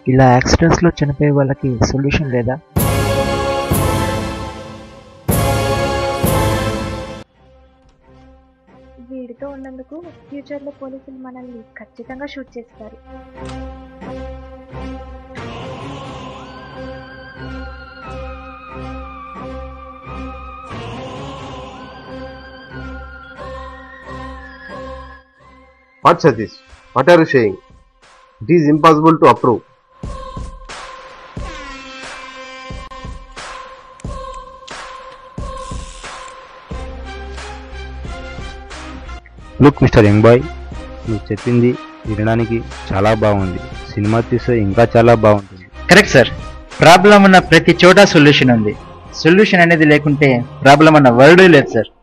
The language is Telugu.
ఇలా యాక్సిడెంట్స్లో చనిపోయే వాళ్ళకి సొల్యూషన్ లేదా వీడితో ఉన్నందుకు ఫ్యూచర్లో పోలీసులు మనల్ని ఖచ్చితంగా షూట్ చేస్తారు What Satish? What are you saying? It is impossible to approve. Look mister young boy నువ్వు చెప్పింది వినడానికి చాలా బాగుంది సినిమా తీస్తే ఇంకా చాలా బాగుంటుంది కరెక్ట్ సార్ ప్రాబ్లం ఉన్న ప్రతి చోట సొల్యూషన్ ఉంది సొల్యూషన్ అనేది లేకుంటే ప్రాబ్లం అన్న వర్డ్ లేదు సార్